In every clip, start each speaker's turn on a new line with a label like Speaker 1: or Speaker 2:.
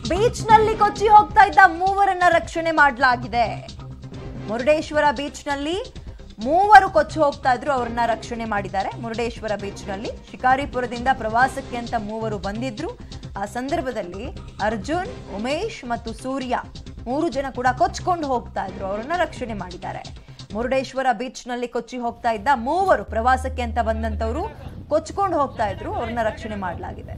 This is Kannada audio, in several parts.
Speaker 1: ಬೀಚ್ ನಲ್ಲಿ ಕೊಚ್ಚಿ ಹೋಗ್ತಾ ಇದ್ದ ಮೂವರನ್ನ ರಕ್ಷಣೆ ಮಾಡಲಾಗಿದೆ ಮುರುಡೇಶ್ವರ ಬೀಚ್ ನಲ್ಲಿ ಮೂವರು ಕೊಚ್ಚಿ ಹೋಗ್ತಾ ಇದ್ರು ಅವ್ರನ್ನ ರಕ್ಷಣೆ ಮಾಡಿದ್ದಾರೆ ಮುರುಡೇಶ್ವರ ಬೀಚ್ ನಲ್ಲಿ ಶಿಕಾರಿಪುರದಿಂದ ಪ್ರವಾಸಕ್ಕೆ ಅಂತ ಮೂವರು ಬಂದಿದ್ರು ಆ ಸಂದರ್ಭದಲ್ಲಿ ಅರ್ಜುನ್ ಉಮೇಶ್ ಮತ್ತು ಸೂರ್ಯ ಮೂರು ಜನ ಕೂಡ ಕೊಚ್ಕೊಂಡು ಹೋಗ್ತಾ ಇದ್ರು ಅವರನ್ನ ರಕ್ಷಣೆ ಮಾಡಿದ್ದಾರೆ ಮುರುಡೇಶ್ವರ ಬೀಚ್ ನಲ್ಲಿ ಕೊಚ್ಚಿ ಹೋಗ್ತಾ ಇದ್ದ ಮೂವರು ಪ್ರವಾಸಕ್ಕೆ ಅಂತ ಬಂದಂತವರು ಕೊಚ್ಕೊಂಡು ಹೋಗ್ತಾ ಇದ್ರು ಅವ್ರನ್ನ ರಕ್ಷಣೆ ಮಾಡಲಾಗಿದೆ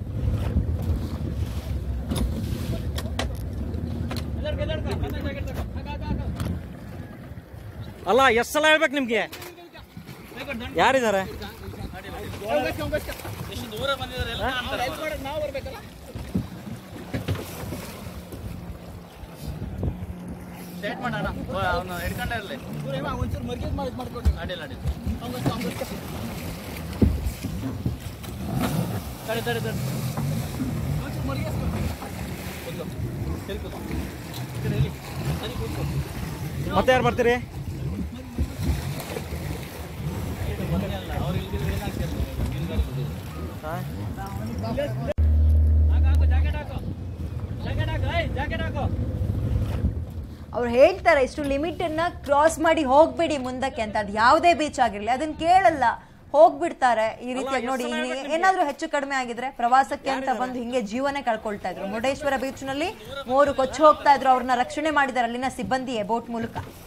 Speaker 2: ಅಲ್ಲ ಎಷ್ಟು ಸಲ ಹೇಳ್ಬೇಕು ನಿಮ್ಗೆ ಯಾರಿದ್ದಾರೆ
Speaker 3: ಸ್ಟೇಟ್ ಮಾಡೋಣ ಅವನು ಹಿಡ್ಕೊಂಡೇ ಇರಲಿ ಅಡ್ಡಿಲ್ಲ ಅಡ್ಡಿಲ್ಲ ತಡಿ ತಡಿ ತಡಿ
Speaker 2: ಮತ್ತೆ ಯಾರು ಬರ್ತೀರಿ ಹಾ?
Speaker 3: ಜಾಕೆಟ್ ಹಾಕು ಜಾಕೆಟ್ ಹಾಕು ಏಯ್ ಜಾಕೆಟ್ ಹಾಕು
Speaker 1: ಅವ್ರು ಹೇಳ್ತಾರೆ ಇಷ್ಟು ಲಿಮಿಟ್ ಅನ್ನ ಕ್ರಾಸ್ ಮಾಡಿ ಹೋಗ್ಬೇಡಿ ಮುಂದಕ್ಕೆ ಅಂತ ಅದು ಯಾವುದೇ ಬೀಚ್ ಆಗಿರ್ಲಿ ಅದನ್ನ ಕೇಳಲ್ಲ ಹೋಗ್ಬಿಡ್ತಾರೆ ಈ ರೀತಿಯಾಗಿ ನೋಡಿ ಇಲ್ಲಿ ಏನಾದ್ರೂ ಹೆಚ್ಚು ಕಡಿಮೆ ಆಗಿದ್ರೆ ಪ್ರವಾಸಕ್ಕೆ ಅಂತ ಬಂದು ಹಿಂಗೆ ಜೀವನೇ ಕಳ್ಕೊಳ್ತಾ ಇದ್ರು ಮುರುಡೇಶ್ವರ ಬೀಚ್ ನಲ್ಲಿ ಮೂವರು ಕೊಚ್ಚಿ ಹೋಗ್ತಾ ಇದ್ರು ಅವ್ರನ್ನ ರಕ್ಷಣೆ ಮಾಡಿದ್ದಾರೆ ಅಲ್ಲಿನ ಸಿಬ್ಬಂದಿಯೇ ಬೋಟ್ ಮೂಲಕ